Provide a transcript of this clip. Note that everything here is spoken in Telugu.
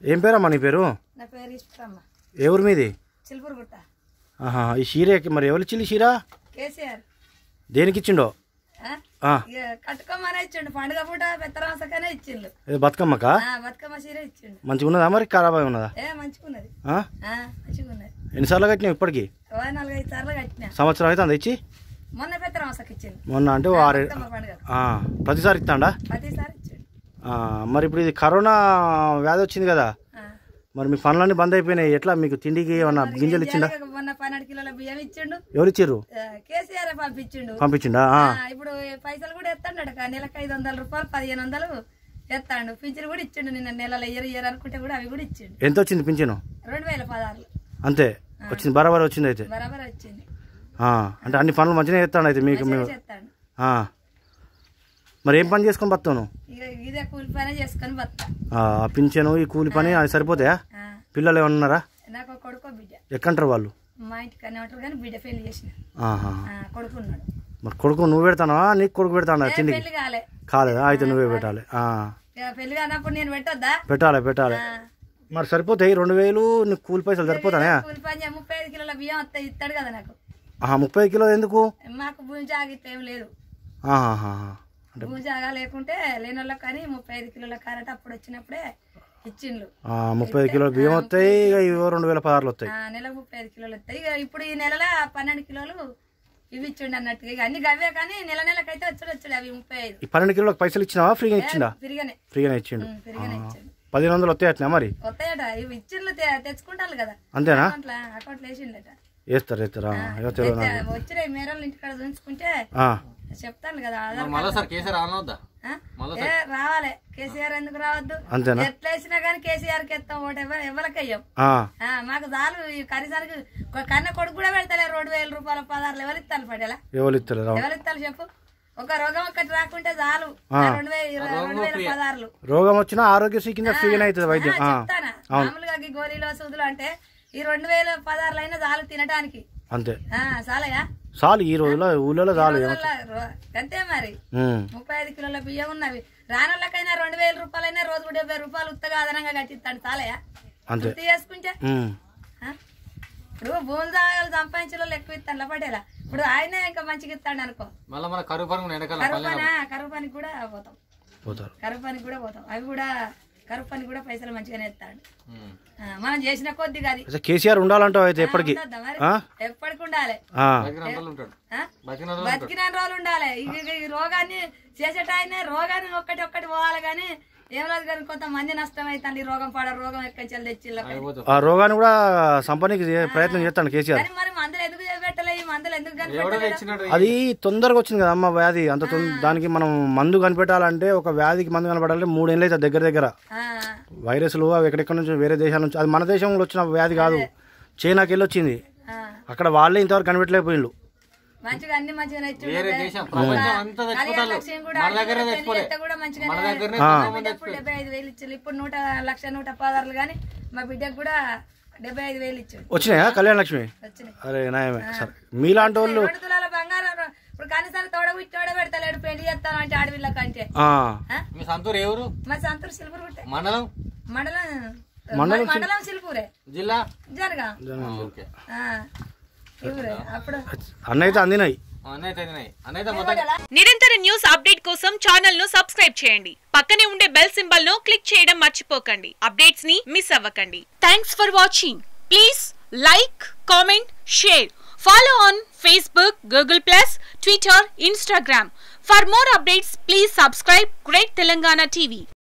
ఏం పేరమ్మా నీ పేరు నా పేరు ఇష్టమ్మ ఏ ఊరు మీది చిలుపురు గుట్ట ఆహా ఈ చీర మరి ఎవరు ఇచ్చింది చీర కేసీఆర్ దేనికి ఇచ్చిండో ఆ? ఆ, ఇక కట్టుకోమనే ఇచ్చిండు పండుగ పూట పెత్తరాసకనే ఇచ్చిండు ఏ బతుకమ్మకా ఆ, బతుకమ్మ చీర ఇచ్చిండు మంచిగా ఉన్నదా మరి ఖరాబ్ అయి ఉన్నదా ఏ మంచిగున్నది ఆ? ఆ, మంచిగున్నది ఎన్నిసార్లు కట్టినావు ఇప్పటికి ఓ నాలుగైదు సార్లు కట్టినా సంవత్సరం అయితే అంత ఇచ్చి మొన్న పెత్తరాసకి ఇచ్చిండు మొన్న అంటే ఓ ఆరు బతుకమ్మ పండుగ ఆ, ప్రతిసారి ఇస్తాడా ప్రతిసారి ఇచ్చిండు ఆ, మరి ఇప్పుడు ఇది కరోనా వ్యాధి వచ్చింది కదా ఆ. మరి మీ పనులన్నీ బంద్ అయిపోయినాయి ఎట్లా మీకు తిండికి ఏమన్నా గింజలు ఇచ్చిండా జాలిగా మొన్న పన్నెండు కిలోల బియ్యం ఇచ్చిండు ఎవరు ఇచ్చిర్రు ఆ, కేసీఆర్ పంపించిండు పంపించిండా ఆ, ఆ, ఇప్పుడు పైసలు కూడా ఎత్తాడు నెలకు ఐదు వందల రూపాయలు పదిహేను వందలు ఎత్తాడు పింఛన్ కూడా ఇచ్చిండు నిన్న నెలలో ఇయ్యరు ఇయ్యరు అనుకుంటే కూడా అవి కూడా ఇచ్చిండు ఎంత వచ్చింది పింఛను రెండు వేల పదహారులు అంతే వచ్చింది బరాబర్ వచ్చింది అయితే బరాబర్ వచ్చింది ఆ, అంటే అన్ని పనులు మంచిగా చేస్తాడు అయితే మీకు మేము చేస్తాడు ఆ. మరి ఏం పని చేసుకొని బతాను ఇక ఇదే కూలి పని చేసుకొని బతా ఆ పింఛను ఈ కూలి పని అది సరిపోతాయా ఆ, పిల్లలు ఏమన్నా ఉన్నారా నాకు ఒక కొడుకో బిడ్డ ఎక్కంటారు వాళ్ళు మా ఇంటికి అనే ఉంటారు కానీ బిడ్డ పెళ్లి చేసిన ఆహా. ఆ, కొడుకున్నాడు మరి కొడుకు నువ్వు పెడతానవా నీకు కొడుకు పెడతానా ఏ, తిండికి పెళ్లి కాలే కాలేదా అయితే నువ్వే పెట్టాలి ఆ. ఇక పెళ్లి కానప్పుడు నేను పెట్టొద్దా పెట్టాలి పెట్టాలి ఆ, మరి సరిపోతాయి రెండు వేలు నీకు కూలి పైసలు సరిపోతాయా కూలి పని చే- ముప్పై ఐదు కిలోల బియ్యం వస్తే ఇస్తాడు కదా నాకు ఆహా ముప్పై కిలో ఎందుకు మాకు భూమి జాగితే ఏం లేదు ఆహాహా. అంటే భూమి జాగా లేకుంటే లేని వాళ్ళకి కానీ ముప్పై ఐదు కిలోల కారట అప్పుడు వచ్చినప్పుడే ఇచ్చిండ్రు ఆ, ముప్పై ఐదు కిలోలు బియ్యం వస్తాయి ఇక ఇవో రెండు వేల పదహారులు వస్తాయి ఆ, నెలకు ముప్పై ఐదు కిలోలు వస్తాయి ఇక ఇప్పుడు ఈ నెలలో పన్నెండు కిలోలు ఇవి ఇచ్చిండు అన్నట్టుగా ఇక అన్ని గవే కానీ నెల నెలకైతే వచ్చాడు వచ్చాడు అవి ముప్పై ఐదు ఈ పన్నెండు కిలోలకు పైసలు ఇచ్చినావా ఫ్రీగా ఇచ్చిండా తిరిగానే ఫ్రీగానే ఇచ్చిండు ఉం, తిరిగానే ఇచ్చిండు పదిహేను వందలు వస్తాయి అట్లా మరి వస్తాయట ఇవి ఇచ్చిండ్లు తెచ్చుకుంటారు కదా అంతేనా అకౌంట్లో అకౌంట్లో వేసిండట వేస్తారు వేస్తారా ఏదో తెలియదు నాకు. వచ్చినాయి మేరలు ఇంటికాడ చూసుకుంటే ఆ, చెప్తాను కదా ఆధార్ మళ్ళీసారి కేసీఆర్ ఆనవద్దా ఆ? ఏ రావాలి కేసీఆర్ ఎందుకు రావద్దు అంతేనా ఎట్లా వేసినా కానీ కేసీఆర్ కి ఎత్తాం ఓటు ఎవరు ఎవరికి అయ్యాం ఆ, ఆ, మాకు చాలు ఈ కనీసానికి ఒక కన్న కొడుకు కూడా పెడతలే రెండు వేల రూపాయల పదార్లు ఎవరు ఇస్తారు పడేలా ఎవరు ఇస్తారు రావు ఎవరు ఇస్తారు చెప్పు ఒక రోగం ఒక్కటి రాకుంటే చాలు ఆ రెండు వేల ఇరవై- రెండు వేల పదార్లు రోగం వచ్చినా ఆరోగ్యశ్రీ కింద ఫ్రీగానే అవుతుంది వైద్యం ఆ, చెప్తానా మామూలుగా ఈ గోళీలో సూదులు అంటే ఈ రెండు వేల పదార్లు అయినా చాలు తినడానికి అంతే ఆ, చాలయా చాలు ఈ రోజులో ఊళ్ళో చాలు రోజుల రో- అంతే మరి ఉం. ముప్పై ఐదు కిలోల బియ్యం ఉన్నవి రానోళ్ళకైనా రెండు వేల రూపాయలైనా రోజుకు డెబ్బై రూపాయలు ఉత్తగా అదనంగా కట్టిస్తాడు చాలయా అంతే వృత్తి చేసుకుంటే ఉం. ఆ? ఇప్పుడు భూమి దాగాలు సంపాదించిన వాళ్ళు ఎక్కువ ఇస్తాను పడేలా ఇప్పుడు ఆయనే ఇంకా మంచిగా ఇస్తాడు అనుకో మళ్ళీ మన కరువు పని వెనకాల కరువు పని కరువు పనికి కూడా పోతాం పోతారు కరువు పనికి కూడా పోతాం అవి కూడా కరువు పనికి కూడా పైసలు మంచిగానే ఇస్తాడు ఉమ్. ఆ, మనం చేసిన కొద్ది అది అసలు కేసీఆర్ ఉండాలంటావు అయితే ఎప్పటికీ ఉండొద్దా మరి ఆ? ఎప్పటికి ఉండాలి ఆ, బతికిన రోజులు ఉంటాడు ఆ? బతికిన రోజులు బతికిన రోజులు ఉండాలి ఇక ఇక ఈ రోగాన్ని చేసేట ఆయనే రోగాన్ని ఒక్కటి ఒక్కటి పోవాలి కానీ ఏం లేదు కానీ కొంతమంది నష్టం అవుతుంది ఈ రోగం పడ రోగం ఎక్కడి నుంచి తెచ్చిళ్ళకి అయిపోతాం ఆ రోగాన్ని కూడా సంపనికి చే- ప్రయత్నం చేస్తాడు కేసీఆర్ కానీ మరి మందులు ఎందుకు పెట్టలే ఈ మందులు ఎందుకు ఎవడో కనిపెట్టలేదు తెచ్చినాడు అది తొందరగా వచ్చింది కదా అమ్మ వ్యాధి అంత తొం- దానికి మనం మందు కనిపెట్టాలంటే ఒక వ్యాధికి మందు కనిపెట్టాలంటే మూడేళ్ళు అవుతుంది దగ్గర దగ్గర ఆ, వైరస్లు అవి ఎక్కడెక్కడ నుంచి వేరే దేశాల నుంచి అది మన దేశంలో వచ్చిన వ్యాధి కాదు చైనాకి వెళ్ళి వచ్చింది ఆ. అక్కడ వాళ్ళే ఇంతవరకు కనిపెట్టలేకపోయిండ్రు మంచిగా అన్ని మంచిగా వేరే దేశం ప్రపంచం అంతా తెచ్చిపోతారు లక్ష్యం కూడా మన దగ్గర అడిగిన తెచ్చుకోలే పెళ్లి కూడా మంచిగా మన దగ్గరనే ఇప్పుడు డెబ్బై ఐదు వేలు ఇచ్చారు ఇప్పుడు నూట లక్ష నూట పదార్లు కానీ మా బిడ్డకు కూడా డెబ్బై ఐదు వేలు ఇచ్చాడు వచ్చినాయా కళ్యాణ లక్ష్మి వచ్చినాయి అరే నాయమే సరే మీలాంటి వాళ్ళు రెండు తులాల బంగారం ఇప్పుడు కనీసం తోడ తోడ పెడతలేడు పెళ్లి చేస్తాను అంటే ఆడవిళ్ళ కంటే ఆ, ఆ? మీ సంతూరు ఎవరు మా సంతూరు సిల్పూర్ పుట్టే మండలం మండలం మండలం మండలం సిల్పూరే జిల్లా జరగా ఓకే ఆ, ఇవ్వరే అప్పుడు అన్న అయితే అందినాయి అన్నైతే అన్నైతే మొత్తం నిరంతర న్యూస్ అప్డేట్ కోసం ఛానల్ ను సబ్స్క్రైబ్ చేయండి పక్కనే ఉండే బెల్ సింబల్ ను క్లిక్ చేయడం మర్చిపోకండి అప్డేట్స్ ని మిస్ అవ్వకండి thanks for watching please like comment share follow on Facebook Google plus Twitter Instagram for more updates please subscribe great Telangana TV